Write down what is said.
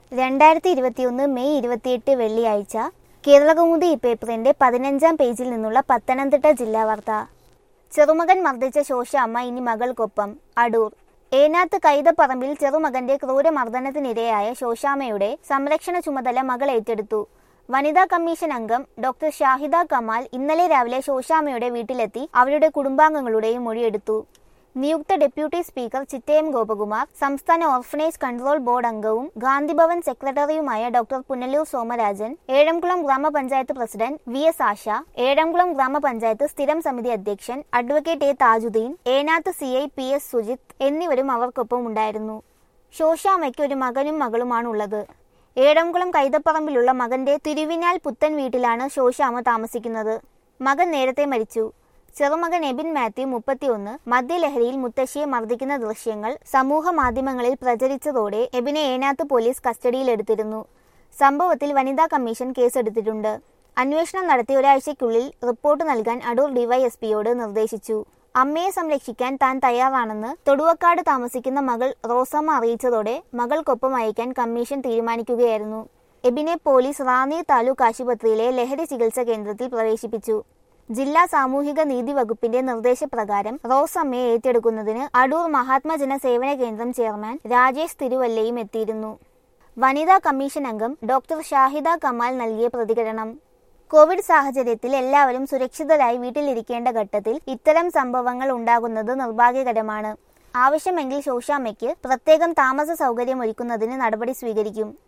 രണ്ടായിരത്തി ഇരുപത്തിയൊന്ന് മെയ് ഇരുപത്തിയെട്ട് വെള്ളിയാഴ്ച കേരളകൗമുദി ഈ പേപ്പറിന്റെ പതിനഞ്ചാം പേജിൽ നിന്നുള്ള പത്തനംതിട്ട ജില്ലാ വാർത്ത ചെറുമകൻ മർദ്ദിച്ച ശോശാമ്മ ഇനി മകൾക്കൊപ്പം അടൂർ ഏനാത്ത് കൈതപ്പറമ്പിൽ ചെറുമകന്റെ ക്രൂരമർദ്ദനത്തിനിരയായ ശോശാമ്മയുടെ സംരക്ഷണ ചുമതല മകൾ ഏറ്റെടുത്തു വനിതാ കമ്മീഷൻ അംഗം ഡോക്ടർ ഷാഹിദ കമാൽ ഇന്നലെ രാവിലെ ശോശാമ്മയുടെ വീട്ടിലെത്തി അവരുടെ കുടുംബാംഗങ്ങളുടെയും മൊഴിയെടുത്തു നിയുക്ത ഡെപ്യൂട്ടി സ്പീക്കർ ചിറ്റയം ഗോപകുമാർ സംസ്ഥാന ഓർഫനേജ് കൺട്രോൾ ബോർഡ് അംഗവും ഗാന്ധിഭവൻ സെക്രട്ടറിയുമായ doctor Punalur Somarajan Ezhamkulam grama panchayat president V S Asha Ezhamkulam grama panchayat സ്ഥിരം സമിതി അധ്യക്ഷൻ advocate A Thajudeen Enath C I P S Sujith എന്നിവരും അവർക്കൊപ്പം ഉണ്ടായിരുന്നു ശോശാമയ്ക്ക് ഒരു മകനും മകളുമാണുള്ളത് ഏഴംകുളം കൈതപ്പറമ്പിലുള്ള മകന്റെ തിരുവിനാൽ പുത്തൻ വീട്ടിലാണ് ശോശാമ താമസിക്കുന്നത് മകൻ നേരത്തെ മരിച്ചു ചെറുമകൻ എബിൻ മാത്യു മുപ്പത്തിയൊന്ന് മദ്യലഹരിയിൽ മുത്തശ്ശിയെ മർദ്ദിക്കുന്ന ദൃശ്യങ്ങൾ സമൂഹ മാധ്യമങ്ങളിൽ പ്രചരിച്ചതോടെ എബിനെ ഏനാത്ത് പോലീസ് കസ്റ്റഡിയിലെടുത്തിരുന്നു സംഭവത്തിൽ വനിതാ കമ്മീഷൻ കേസെടുത്തിട്ടുണ്ട് അന്വേഷണം നടത്തി ഒരാഴ്ചയ്ക്കുള്ളിൽ റിപ്പോർട്ട് നൽകാൻ അടൂർ ഡിവൈഎസ്പിയോട് നിർദ്ദേശിച്ചു അമ്മയെ സംരക്ഷിക്കാൻ താൻ തയ്യാറാണെന്ന് തൊടുവക്കാട് താമസിക്കുന്ന മകൾ റോസമ്മ അറിയിച്ചതോടെ മകൾക്കൊപ്പം അയക്കാൻ കമ്മീഷൻ തീരുമാനിക്കുകയായിരുന്നു എബിനെ പോലീസ് റാന്നി താലൂക്ക് ആശുപത്രിയിലെ ലഹരി ചികിത്സാ കേന്ദ്രത്തിൽ പ്രവേശിപ്പിച്ചു ജില്ലാ സാമൂഹിക നീതി വകുപ്പിന്റെ നിർദ്ദേശപ്രകാരം റോസമ്മയെ ഏറ്റെടുക്കുന്നതിന് അടൂർ മഹാത്മജന സേവന കേന്ദ്രം ചെയർമാൻ രാജേഷ് തിരുവല്ലയും എത്തിയിരുന്നു വനിതാ കമ്മീഷൻ അംഗം ഡോക്ടർ ഷാഹിദ കമാൽ നൽകിയ പ്രതികരണം കോവിഡ് സാഹചര്യത്തിൽ എല്ലാവരും സുരക്ഷിതരായി വീട്ടിലിരിക്കേണ്ട ഘട്ടത്തിൽ ഇത്തരം സംഭവങ്ങൾ ഉണ്ടാകുന്നത് നിർഭാഗ്യകരമാണ് ആവശ്യമെങ്കിൽ ശോശാമ്മയ്ക്ക് പ്രത്യേകം താമസ സൗകര്യം ഒരുക്കുന്നതിന് നടപടി സ്വീകരിക്കും